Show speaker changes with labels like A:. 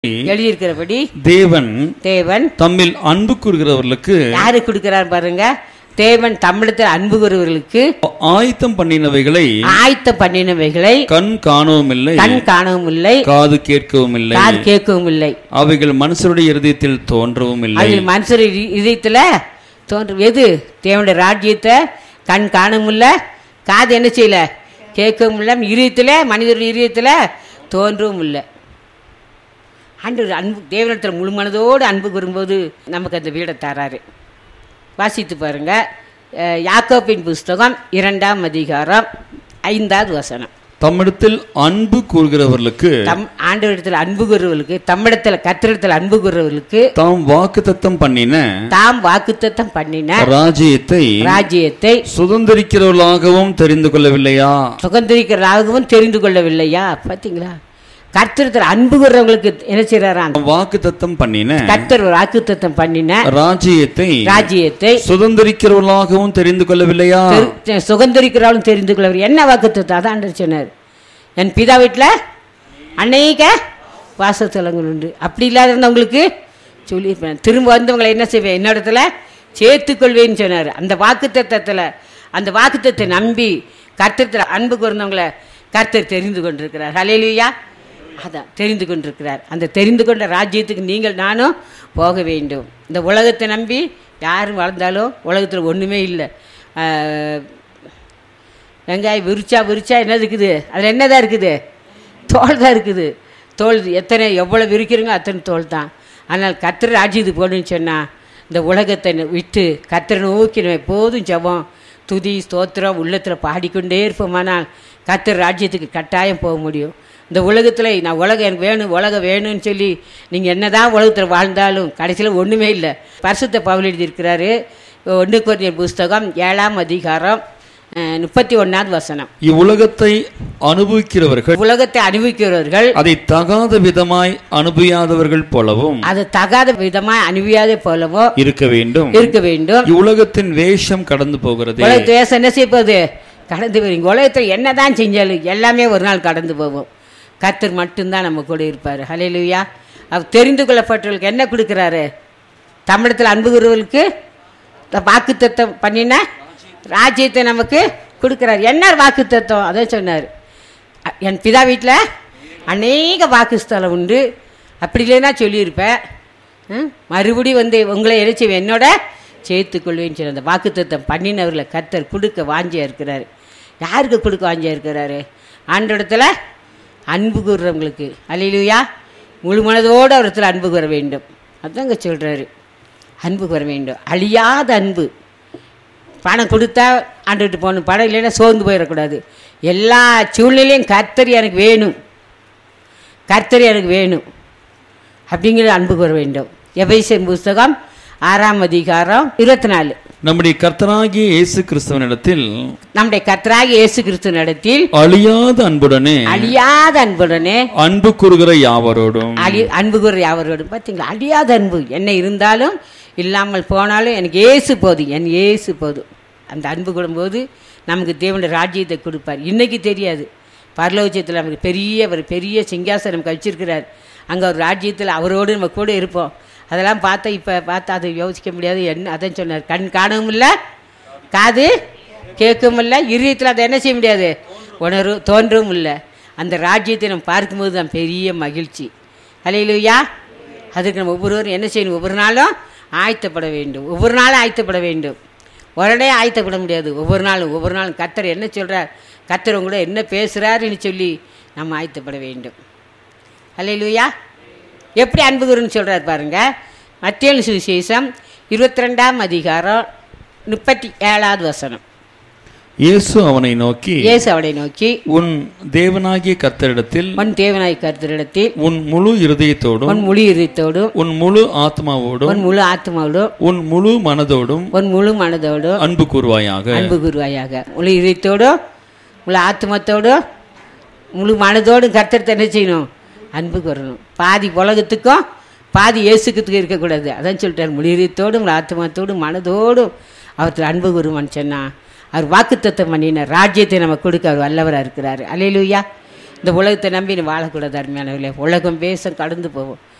A: எழுதியிருக்கிறபடி
B: தேவன்
A: தேவன்
B: தம்மில் அன்பு கூறுகிறவர்களுக்கு
A: யாரு கொடுக்கிறார் பாருங்க தேவன் தமிழத்தில் அன்பு கூறுவர்களுக்கு
B: ஆயத்தம் பண்ணினவைகளை
A: ஆயத்த பண்ணினவைகளை
B: கண் காணவும் இல்லை
A: கண் காணவும் இல்லை
B: காது கேட்கவும் இல்லை
A: காது கேட்கவும் இல்லை
B: அவைகள் மனுஷருடைய இருதயத்தில் தோன்றவும் இல்லை
A: அதில் மனுஷர் இ- இதயத்துல தோன்றும் எது தேவனுடைய ராஜ்யத்தை கண் காணவும் இல்லை காது என்ன செய்யல கேட்கவும் இல்லை இதயத்துல மனிதருடைய இதயத்துல தோன்றவும் இல்லை ஆண்டவர் அன்பு தேவனிடத்தில் முழு மனதோடு அன்பு கூறும்போது நமக்கு அந்த வீடை தராரு வாசித்து பாருங்க அஹ், யாக்கோபின் புஸ்தகம் இரண்டாம் அதிகாரம் ஐந்தாவது வசனம்
B: தம்மிடத்தில் அன்பு கூறுகிறவர்களுக்கு
A: தம் ஆண்டவரிடத்தில் அன்பு கூறுவர்களுக்கு தம்மிடத்தில் கத்திரிடத்தில் அன்பு கூறுவர்களுக்கு
B: தாம் வாக்குத்தத்தம் பண்ணின
A: தாம் வாக்குத்தத்தம் பண்ணின
B: ராஜ்யத்தை
A: ராஜ்யத்தை
B: சுதந்திரிக்கிறவர்களாகவும் தெரிந்து கொள்ளவில்லையா
A: சுகந்திரிக்கிறதாகவும் தெரிந்து கொள்ளவில்லையா பார்த்தீங்களா கர்த்தரத்தில் அன்பு கூறுறவங்களுக்கு என்ன செய்யறாராம்
B: வாக்குத்தத்தம் பண்ணின
A: கர்த்தர் ஒரு வாக்குத்தத்தம் பண்ணின
B: ராஜ்யத்தை
A: ராஜ்யத்தை
B: சுதந்திரிக்கிறவர்களாகவும் தெரிந்து கொள்ளவில்லையா
A: தெரி- சுகந்தரிக்கிறவளும் தெரிந்து கொள்ளவர் என்ன வாக்குத்தத்தம் அதான் ஆண்டவர் சொன்னார் என் பிதா வீட்டில் அநேக வாசத்தலங்கள் உண்டு அப்படி இல்லாத இருந்தவங்களுக்கு சொல்லியிருப்பேன் திரும்ப வந்தவங்களை என்ன செய்வேன் என்னிடத்துல சேர்த்துக்கொள்வேன்னு சொன்னார் அந்த வாக்குத்தத்தத்தில் அந்த வாக்குத்தத்தை நம்பி கர்த்தத்தில் அன்பு கூர்ந்தவங்களை கர்த்தர் தெரிந்து கொண்டிருக்கிறார் ஹலேலுயா அதான் தெரிந்து கொண்டிருக்கிறார் அந்த தெரிந்து கொண்ட ராஜ்யத்துக்கு நீங்கள் நானும் போக வேண்டும் இந்த உலகத்தை நம்பி யாரும் வளர்ந்தாலும் உலகத்தில் ஒன்றுமே இல்லை வெங்காயம் விரிச்சா விரிச்சா என்ன இருக்குது அதில் என்னதான் இருக்குது தோல் தான் இருக்குது தோல் எத்தனை எவ்வளோ விரிக்கிறீங்க அத்தனை தோல் தான் ஆனால் கத்திர ராஜ்யத்துக்கு போகணும்னு சொன்னால் இந்த உலகத்தை விட்டு கத்திர நோக்கி நம்ம எப்போதும் ஜெபம் துதி ஸ்தோத்திரம் உள்ளத்தில் பாடிக்கொண்டே இருப்போமானால் கத்திர ராஜ்யத்துக்கு கட்டாயம் போக முடியும் இந்த உலகத்தில் நான் உலகம் எனக்கு வேணும் உலகம் வேணும்னு சொல்லி நீங்கள் என்னதான் உலகத்தில் வாழ்ந்தாலும் கடைசியில் ஒன்றுமே இல்லை பரிசுத்த பவுல் எழுதியிருக்கிறாரு ஒன்று கொரிந்தியர் புஸ்தகம் ஏழாம் அதிகாரம் அஹ், முப்பத்தி ஒன்றாவது வசனம்
B: இவ்வுலகத்தை அனுபவிக்கிறவர்கள்
A: உலகத்தை அனுபவிக்கிறவர்கள்
B: அதை தகாத விதமாய் அனுபவியாதவர்கள் போலவும்
A: அது தகாத விதமாய் அனுபவியாதே போலவோ
B: இருக்க வேண்டும்
A: இருக்க வேண்டும்
B: இவ்வுலகத்தின் வேஷம் கடந்து போகிறது
A: உலகத்தை வேசம் என்ன செய்ய போகுது கடந்து போறீங்க உலகத்தில் என்னதான் செஞ்சாலும் எல்லாமே ஒரு நாள் கடந்து போகும் கர்த்தர் மட்டும்தான் நம்ம கூட இருப்பார் ஹalleluya அவர் தெரிந்து கொள்ளப்பட்டவர்களுக்கு என்ன கொடுக்குறாரு தமிழத்தில் அன்புகிறவர்களுக்கு வாக்குத்தத்தம் பண்ணின ராஜ்யத்தை நமக்கு கொடுக்குறாரு என்ன வாக்குத்தத்தம் அதான் சொன்னார் அ- என் பிதா வீட்டில் அநேக வாக்குஸ்தலம் உண்டு அப்படி இல்லைன்னா சொல்லியிருப்பேன் ம்? மறுபடி வந்து உங்களை என்ன செய்வேன் என்னோட சேர்த்துக்கொள்வேன்னு சொல்லி அந்த வாக்குத்தத்தம் பண்ணினவர்களை கர்த்தர் கொடுக்க வாஞ்சியாக இருக்கிறாரு யாருக்கு கொடுக்க வாஞ்சியாக இருக்கிறாரு ஆண்டோடத்தில் அன்பு கூறுறவங்களுக்கு அல்லையிலுயா முழு மனதோடு அவரத்தில் அன்பு கூற வேண்டும் அதாங்க சொல்கிறாரு அன்பு கூற வேண்டும் அழியாத அன்பு பணம் கொடுத்தா ஆண்டுகிட்டு போகணும் பணம் இல்லைன்னா சோர்ந்து போயிடக்கூடாது எல்லா சூழ்நிலையும் கர்த்தர் எனக்கு வேணும் கர்த்தர் எனக்கு வேணும் அப்படிங்கிற அன்பு கூற வேண்டும் எபேசியன் புஸ்தகம் ஆறாம் அதிகாரம் இருபத்தி நாலு
B: நம்முடைய கர்த்தராகிய இயேசு கிறிஸ்துவனிடத்தில்
A: நம்முடைய கர்த்தராகிய இயேசு கிறிஸ்து நடத்தில்
B: அழியாத அன்புடனே
A: அழியாத அன்புடனே
B: அன்பு கூறுகிற யாவரோடும்
A: அழி அன்பு கூற யாவரோடும் பார்த்தீங்களா அழியாத அன்பு என்ன இருந்தாலும் இல்லாமல் போனாலும் எனக்கு ஏசு போதும் என் ஏசு போதும் அந்த அன்பு கூடும்போது நமக்கு தேவனுடைய ராஜ்யத்தை கொடுப்பார் இன்னைக்கு தெரியாது பரலோச்சத்தில் நமக்கு பெரிய ஒரு பெரிய சிங்காசனம் நமக்கு வச்சிருக்கிறார் அங்கே ஒரு ராஜ்யத்தில் அவரோடு நம்ம கூட இருப்போம் அதெல்லாம் பார்த்தா இப்போ பார்த்தா அதை யோசிக்க முடியாது என்ன அதான் சொன்னார் கண் காணவும் இல்லை காது கேட்கவும் இல்லை இருதயத்தில் அதை என்ன செய்ய முடியாது உணர்வு தோன்றவும் இல்லை அந்த ராஜ்யத்தை நம்ம பார்க்கும்போது தான் பெரிய மகிழ்ச்சி அலையிலுயா அதுக்கு நம்ம ஒவ்வொருவரும் என்ன செய்யணும் ஒவ்வொரு நாளும் ஆயத்தப்பட வேண்டும் ஒவ்வொரு நாளும் ஆயத்தப்பட வேண்டும் உடனே ஆயத்தப்பட முடியாது ஒவ்வொரு நாளும் ஒவ்வொரு நாளும் கத்தர் என்ன சொல்கிறார் கத்தர் உங்களோட என்ன பேசுகிறாருன்னு சொல்லி நம்ம ஆயத்தப்பட வேண்டும் அல்லையிலுயா எப்படி அன்பு குருன்னு சொல்கிறார் பாருங்க மத்திய சுவிசேஷம் இருபத்தி ரெண்டாம் அதிகாரம் முப்பத்தி ஏழாவது வசனம்
B: இயேசு அவனை நோக்கி
A: இயேசு அவனை நோக்கி
B: உன் தேவனாகிய கர்த்தரிடத்தில்
A: உன் தேவனாய் கருத்திடத்தில்
B: உன் முழு இருதயத்தோடும்
A: உன் முழு இதயத்தோடும்
B: உன் முழு ஆத்மாவோடும்
A: உன் முழு ஆத்மாவோடும்
B: உன் முழு மனதோடும்
A: உன் முழு மனதோடும்
B: அன்பு கூறுவாயாக
A: அன்பு குருவாயாக முழு இதயத்தோடும் முழு ஆத்மத்தோடும் முழு மனதோடும் கர்த்தரத்தை என்ன செய்யணும் அன்பு கூறணும் பாதி உலகத்துக்கும் பாதி இயேசுக்கு இருக்கக்கூடாது அதான் சொல்லிட்டார் முழு இதயத்தோடும் முழு ஆத்மத்தோடும் மனதோடும் அவர்த்தில் அன்பு கூறுவான்னு சொன்னா அவர் வாக்குத்தத்தம் பண்ணின ராஜ்யத்தை நம்ம கொடுக்க அவர் வல்லவராக இருக்கிறாரு அலையிலுயா இந்த உலகத்தை நம்பி நீ வாழக்கூடாது அருமையானவர்களே உலகம் பேச கடந்து போவோம்